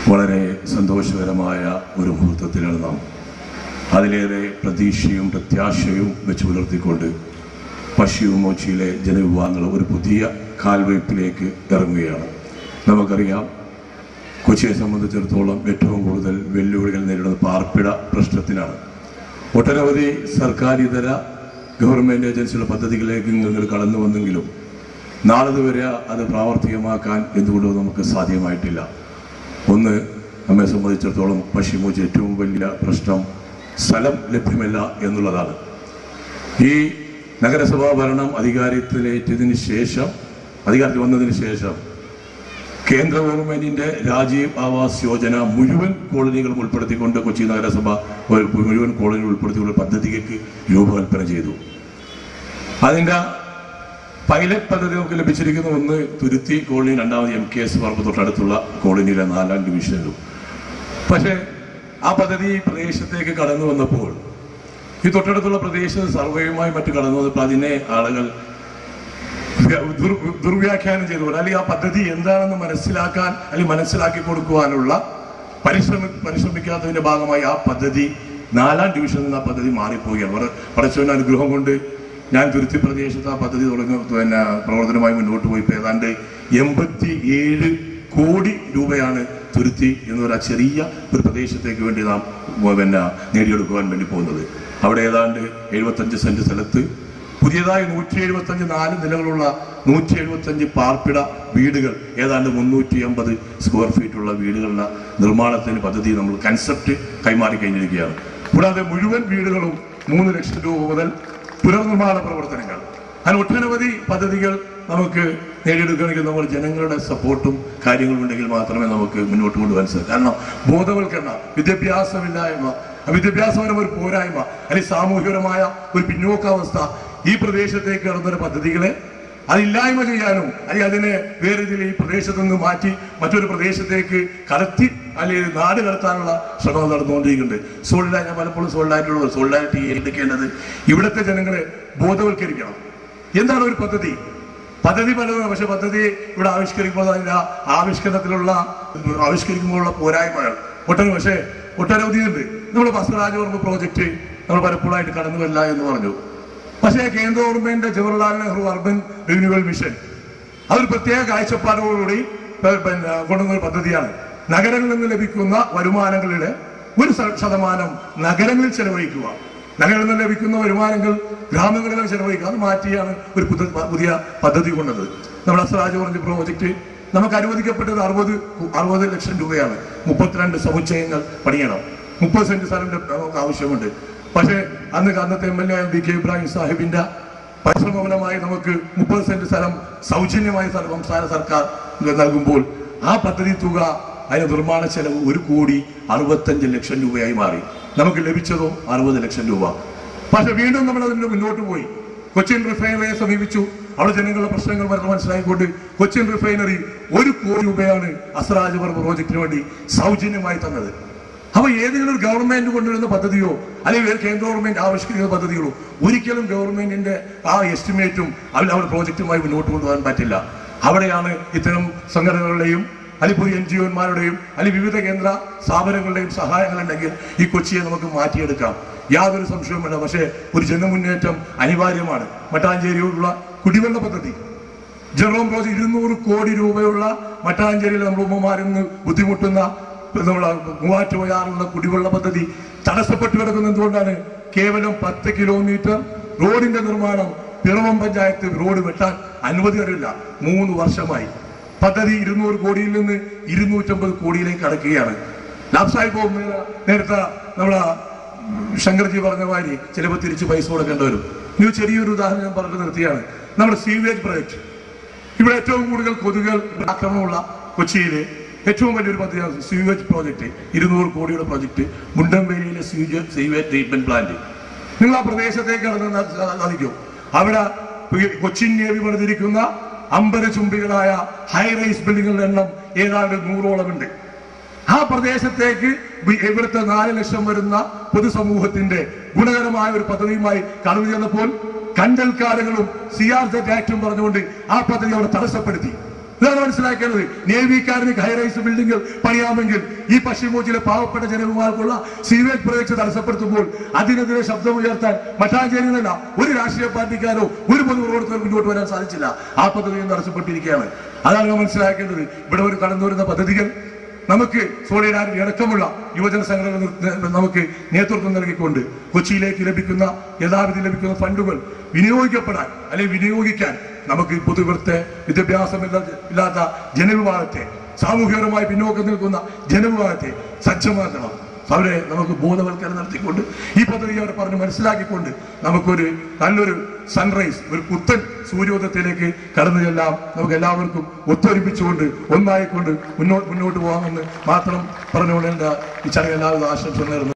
വളരെ സന്തോഷകരമായ ഒരു മുഹൂർത്തത്തിലാണ് നാം അതിലേറെ പ്രതീക്ഷയും പ്രത്യാശയും വെച്ച് പുലർത്തിക്കൊണ്ട് പശ്ചിമമോച്ചിയിലെ ജനവിഭാഗങ്ങൾ ഒരു പുതിയ കാൽവയ്പിലേക്ക് ഇറങ്ങുകയാണ് നമുക്കറിയാം കൊച്ചിയെ സംബന്ധിച്ചിടത്തോളം ഏറ്റവും കൂടുതൽ വെല്ലുവിളികൾ നേരിടുന്നത് പാർപ്പിട പ്രശ്നത്തിനാണ് ഒട്ടനവധി സർക്കാരിതര ഗവൺമെന്റ് ഏജൻസിയുടെ പദ്ധതികളിലേക്ക് നിങ്ങൾ കടന്നു വന്നെങ്കിലും നാളെ വരെ അത് പ്രാവർത്തികമാക്കാൻ എന്തുകൊണ്ടും നമുക്ക് സാധ്യമായിട്ടില്ല ഒന്ന് നമ്മെ സംബന്ധിച്ചിടത്തോളം പശ്ചിമോച്ച് ഏറ്റവും വലിയ പ്രശ്നം സ്ഥലം ലഭ്യമല്ല എന്നുള്ളതാണ് ഈ നഗരസഭാ ഭരണം അധികാരത്തിലേറ്റതിന് ശേഷം അധികാരത്തിൽ വന്നതിന് ശേഷം കേന്ദ്ര ഗവൺമെന്റിന്റെ രാജീവ് ആവാസ് യോജന മുഴുവൻ കോളനികളും ഉൾപ്പെടുത്തിക്കൊണ്ട് കൊച്ചി നഗരസഭ ഒരു മുഴുവൻ കോളനികൾ ഉൾപ്പെടുത്തിയുള്ള പദ്ധതിക്ക് രൂപകൽപ്പന ചെയ്തു അതിന്റെ പൈലറ്റ് പദ്ധതി നമുക്ക് ലഭിച്ചിരിക്കുന്ന ഒന്ന് തുരുത്തി കോളനി രണ്ടാമത് എം കെ എസ് പറമ്പ് തൊട്ടടുത്തുള്ള കോളനിയിലെ നാലാം ഡിവിഷനിലും പക്ഷേ ആ പദ്ധതി ഈ പ്രദേശത്തേക്ക് കടന്നു വന്നപ്പോൾ ഈ തൊട്ടടുത്തുള്ള പ്രദേശത്ത് സർവേയുമായി മറ്റു കടന്നു വന്നപ്പോൾ അതിനെ ആളുകൾ ദുർ- ദുർവ്യാഖ്യാനം ചെയ്തുകൊണ്ട് അല്ലെങ്കിൽ ആ പദ്ധതി എന്താണെന്ന് മനസ്സിലാക്കാൻ അല്ലെങ്കിൽ മനസ്സിലാക്കി കൊടുക്കുവാനുള്ള പരിശ്രമി പരിശ്രമിക്കാത്തതിന്റെ ഭാഗമായി ആ പദ്ധതി നാലാം ഡിവിഷനിൽ നിന്ന് ആ പദ്ധതി മാറിപ്പോവുകയാണ് വളരെ പടച്ചവന്റെ അനുഗ്രഹം കൊണ്ട് ഞാൻ തുരുത്തി പ്രദേശത്ത് ആ പദ്ധതി തുടങ്ങി പിന്നെ പ്രവർത്തനമായി മുന്നോട്ട് പോയി ഇപ്പൊ ഏതാണ്ട് എൺപത്തി ഏഴ് കോടി രൂപയാണ് തുരുത്തി എന്നൊരു ആ ചെറിയ ഒരു പ്രദേശത്തേക്ക് വേണ്ടി നാം പിന്നെ നേടിയെടുക്കുവാൻ വേണ്ടി പോകുന്നത് അവിടെ ഏതാണ്ട് എഴുപത്തഞ്ച് സെന്റ് സ്ഥലത്ത് പുതിയതായി നൂറ്റി എഴുപത്തഞ്ച് നാല് നിലകളുള്ള നൂറ്റി എഴുപത്തഞ്ച് പാർപ്പിട വീടുകൾ ഏതാണ്ട് മുന്നൂറ്റി അമ്പത് സ്ക്വയർ ഫീറ്റ് ഉള്ള വീടുകളുടെ നിർമ്മാണത്തിന് പദ്ധതി നമ്മൾ കൺസെപ്റ്റ് കൈമാറി കഴിഞ്ഞിരിക്കുകയാണ് കൂടാതെ മുഴുവൻ വീടുകളും മൂന്ന് ലക്ഷം രൂപ മുതൽ പുനർനിർമ്മാണ പ്രവർത്തനങ്ങൾ അങ്ങനെ ഒട്ടനവധി പദ്ധതികൾ നമുക്ക് നേടിയെടുക്കണമെങ്കിൽ നമ്മൾ ജനങ്ങളുടെ സപ്പോർട്ടും കാര്യങ്ങളും ഉണ്ടെങ്കിൽ മാത്രമേ നമുക്ക് മുന്നോട്ട് കൊണ്ടുപോകാൻ സാധിക്കൂ കാരണം ബോധവൽക്കരണം വിദ്യാഭ്യാസമില്ലായ്മ വിദ്യാഭ്യാസപരമായ ഒരു പോരായ്മ അല്ലെങ്കിൽ സാമൂഹികപരമായ ഒരു പിന്നോക്കാവസ്ഥ ഈ പ്രദേശത്തേക്ക് കടന്നൊരു പദ്ധതികളെ അതില്ലായ്മ ചെയ്യാനും അല്ലെങ്കിൽ അതിനെ വേറെ ഇതിൽ ഈ പ്രദേശത്ത് നിന്ന് മാറ്റി മറ്റൊരു പ്രദേശത്തേക്ക് കടത്തി അല്ലെങ്കിൽ നാട് കടത്താനുള്ള ശ്രമം നടന്നുകൊണ്ടിരിക്കുന്നുണ്ട് സോളിഡാ ഞാൻ പലപ്പോഴും സോളിഡായിട്ടുള്ളത് സോളിഡാരിറ്റി എടുക്കേണ്ടത് ഇവിടുത്തെ ജനങ്ങളെ ബോധവൽക്കരിക്കണം എന്താണ് ഒരു പദ്ധതി പദ്ധതി പലതാണ് പക്ഷെ പദ്ധതി ഇവിടെ ആവിഷ്കരിക്കുമ്പോൾ അതിന്റെ ആവിഷ്കരണത്തിലുള്ള ആവിഷ്കരിക്കുമ്പോഴുള്ള പോരായ്മകൾ ഒട്ടനവധി പക്ഷേ ഒട്ടനവധി ഉണ്ട് നമ്മൾ ബസ്കരാജവർമ്മ പ്രോജക്റ്റ് നമ്മൾ പലപ്പോഴായിട്ട് കടന്നു വരില്ല എന്ന് പറഞ്ഞു പക്ഷേ കേന്ദ്ര government Jawaharlal Nehru urban renewal mission അതൊരു പ്രത്യേക കാഴ്ചപ്പാടോടുകൂടി പ- പിന്നെ കൊണ്ടുവന്ന ഒരു പദ്ധതിയാണ് നഗരങ്ങളിൽ നിന്ന് ലഭിക്കുന്ന വരുമാനങ്ങളുടെ ഒരു ശ- ശതമാനം നഗരങ്ങളിൽ ചെലവഴിക്കുക നഗരങ്ങളിൽ നിന്ന് ലഭിക്കുന്ന വരുമാനങ്ങൾ ഗ്രാമങ്ങളിൽ ചെലവഴിക്കുക അത് മാറ്റിയാണ് ഒരു പുത- പുതിയ പദ്ധതി കൊണ്ടത് നമ്മുടെ അസറാജ് പറഞ്ഞ പ്രോജക്റ്റ് നമുക്ക് അനുവദിക്കപ്പെട്ടത് അറുപത് അറുപത് ലക്ഷം രൂപയാണ് മുപ്പത്തിരണ്ട് സമുച്ചയങ്ങൾ പണിയണം മുപ്പത് സെന്റ് സ്ഥലം നമുക്ക് ആവശ്യമുണ്ട് പക്ഷേ അന്ന് അന്നത്തെ M L A V K Ibrahim സാഹിബിന്റെ പരിശ്രമഫലമായി നമുക്ക് മുപ്പത് സെന്റ് സ്ഥലം സൗജന്യമായി സ്ഥലം സംസ്ഥാന സർക്കാർ നൽകുമ്പോൾ ആ പദ്ധതി തുക അതിന് നിർമ്മാണ ചെലവ് ഒരു കോടി അറുപത്തഞ്ച് ലക്ഷം രൂപയായി മാറി നമുക്ക് ലഭിച്ചതോ അറുപത് ലക്ഷം രൂപ പക്ഷെ വീണ്ടും നമ്മൾ അതിന്റെ മുന്നോട്ട് പോയി കൊച്ചിൻ റിഫൈനറിയെ സമീപിച്ചു അവിടെ ജനങ്ങളുടെ പ്രശ്നങ്ങൾ വളരെ മനസ്സിലാക്കിക്കൊണ്ട് കൊച്ചിൻ റിഫൈനറി ഒരു കോടി രൂപയാണ് അസറാജ് വർമ്മ പ്രോജക്റ്റിന് വേണ്ടി സൗജന്യമായി തന്നത് അപ്പൊ ഏതെങ്കിലും ഒരു ഗവൺമെന്റ് കൊണ്ടുവരുന്ന പദ്ധതിയോ അല്ലെങ്കിൽ ഒരു കേന്ദ്ര ഗവൺമെന്റ് ആവിഷ്കരിക്കുന്ന പദ്ധതികളോ ഒരിക്കലും ഗവൺമെന്റിന്റെ ആ എസ്റ്റിമേറ്റും അവർ അവരുടെ പ്രോജക്റ്റുമായി മുന്നോട്ട് കൊണ്ടുപോകാൻ പറ്റില്ല അവിടെയാണ് ഇത്തരം സംഘടനകളുടെയും അല്ലെങ്കിൽ പുതിയ എൻ ജി ഒമാരുടെയും അല്ലെങ്കിൽ വിവിധ കേന്ദ്ര സ്ഥാപനങ്ങളുടെയും സഹായങ്ങളുണ്ടെങ്കിൽ ഈ കൊച്ചിയെ നമുക്ക് മാറ്റിയെടുക്കാം യാതൊരു സംശയവും വേണ്ട പക്ഷേ ഒരു ജനമുന്നേറ്റം അനിവാര്യമാണ് മട്ടാഞ്ചേരിയോടുള്ള കുടിവെള്ള പദ്ധതി ജെറോം റോസ് ഇരുന്നൂറ് കോടി രൂപയുള്ള മട്ടാഞ്ചേരിയിൽ നമ്മൾ ഉമ്മമാരിൽ നിന്ന് ബുദ്ധിമുട്ടുന്ന നമ്മളെ മൂവാറ്റുപുഴയാറുള്ള കുടിവെള്ള പദ്ധതി തടസ്സപ്പെട്ടു കിടക്കുന്നത് എന്തുകൊണ്ടാണ് കേവലം പത്ത് കിലോമീറ്റർ റോഡിന്റെ നിർമ്മാണം പിറവം പഞ്ചായത്ത് റോഡ് വെട്ടാൻ അനുമതി തരില്ല മൂന്ന് വർഷമായി പദ്ധതി ഇരുന്നൂറ് കോടിയിൽ നിന്ന് ഇരുന്നൂറ്റമ്പത് കോടിയിലേക്ക് കടക്കുകയാണ് ലാബ് സാഹിബ് നേരത്തെ നമ്മളെ ശങ്കർജി പറഞ്ഞ മാതിരി ചിലപ്പോൾ തിരിച്ച് പൈസ കൊടുക്കേണ്ടി വരും ഇനി ഒരു ചെറിയൊരു ഉദാഹരണം ഞാൻ പറഞ്ഞു നിർത്തിയാണ് നമ്മുടെ സീവേജ് പ്രൊജക്ട് ഇവിടെ ഏറ്റവും കൂടുതൽ കൊതുകുകൾ ആക്രമണമുള്ള കൊച്ചിയിലെ ഏറ്റവും വലിയൊരു പദ്ധതിയാണ് സീവേജ് പ്രോജക്റ്റ് ഇരുന്നൂറ് കോടിയുടെ പ്രോജക്റ്റ് മുണ്ടംവേലിയിലെ സീവേജ് സീവേജ് ട്രീറ്റ്മെന്റ് പ്ലാന്റ് നിങ്ങൾ ആ പ്രദേശത്തേക്ക് കടന്ന് സാധിക്കും അവിടെ ഈ കൊച്ചിൻ നേവി പണിതിരിക്കുന്ന അമ്പരചുംബികളായ ഹൈ റൈസ് ബിൽഡിങ്ങുകളുടെ എണ്ണം ഏതാണ്ട് നൂറോളം ഉണ്ട് ആ പ്രദേശത്തേക്ക് വി- ഇവിടുത്തെ നാല് ലക്ഷം വരുന്ന പൊതുസമൂഹത്തിന്റെ ഗുണകരമായ ഒരു പദ്ധതിയുമായി കടന്നു ചെന്നപ്പോൾ കണ്ടൽക്കാടുകളും സി ആർ സെറ്റ് ആക്ടും പറഞ്ഞുകൊണ്ട് ആ പദ്ധതി അവിടെ തടസ്സപ്പെടുത്തി ഇതാണ് മനസ്സിലാക്കേണ്ടത് നേവിക്കാരന് ഹൈറൈസ് ബിൽഡിംഗുകൾ പണിയാമെങ്കിൽ ഈ പശ്ചിമോച്ചിലെ പാവപ്പെട്ട ജനവിഭാഗങ്ങൾക്കുള്ള സീവേജ് പ്രൊജക്ട് തടസ്സപ്പെടുത്തുമ്പോൾ അതിനെതിരെ ശബ്ദമുയർത്താൻ മട്ടാഞ്ചേരി എന്നല്ല ഒരു രാഷ്ട്രീയ പാർട്ടിക്കാരോ ഒരു പൊതുപ്രവർത്തകർ മുന്നോട്ട് വരാൻ സാധിച്ചില്ല ആ പദ്ധതിയും തടസ്സപ്പെട്ടിരിക്കുകയാണ് അതാണ് നാം മനസ്സിലാക്കേണ്ടത് ഇവിടെ ഒരു കടന്നു വരുന്ന പദ്ധതികൾ നമുക്ക് സോളിഡാരിറ്റി അടക്കമുള്ള യുവജന സംഘടനകൾ ന- നമുക്ക് നേതൃത്വം നൽകിക്കൊണ്ട് കൊച്ചിയിലേക്ക് ലഭിക്കുന്ന യഥാവിധി ലഭിക്കുന്ന ഫണ്ടുകൾ വിനിയോഗിക്കപ്പെടാൻ അല്ലെങ്കിൽ വിനിയോഗിക്കാൻ നമുക്ക് പൊതുവൃത്തെ വിദ്യാഭ്യാസമില്ല ഇല്ലാത്ത ജനവിഭാഗത്തെ സാമൂഹികപരമായി പിന്നോക്കം നിൽക്കുന്ന ജനവിഭാഗത്തെ സജ്ജമാക്കണം അവരെ നമുക്ക് ബോധവൽക്കരണം നടത്തിക്കൊണ്ട് ഈ പദ്ധതി അവരെ പറഞ്ഞ് മനസ്സിലാക്കിക്കൊണ്ട് നമുക്കൊരു നല്ലൊരു സൺറൈസ് ഒരു പുത്തൻ സൂര്യോദയത്തിലേക്ക് കടന്നു ചെല്ലാം നമുക്ക് എല്ലാവർക്കും ഒത്തൊരുമിച്ചുകൊണ്ട് ഒന്നായിക്കൊണ്ട് മുന്നോട്ട് മുന്നോട്ട് പോകാമെന്ന് മാത്രം പറഞ്ഞുകൊണ്ട് എൻ്റെ ഈ ചടങ്ങ് എല്ലാവിധ ആശംസ നേർന്നു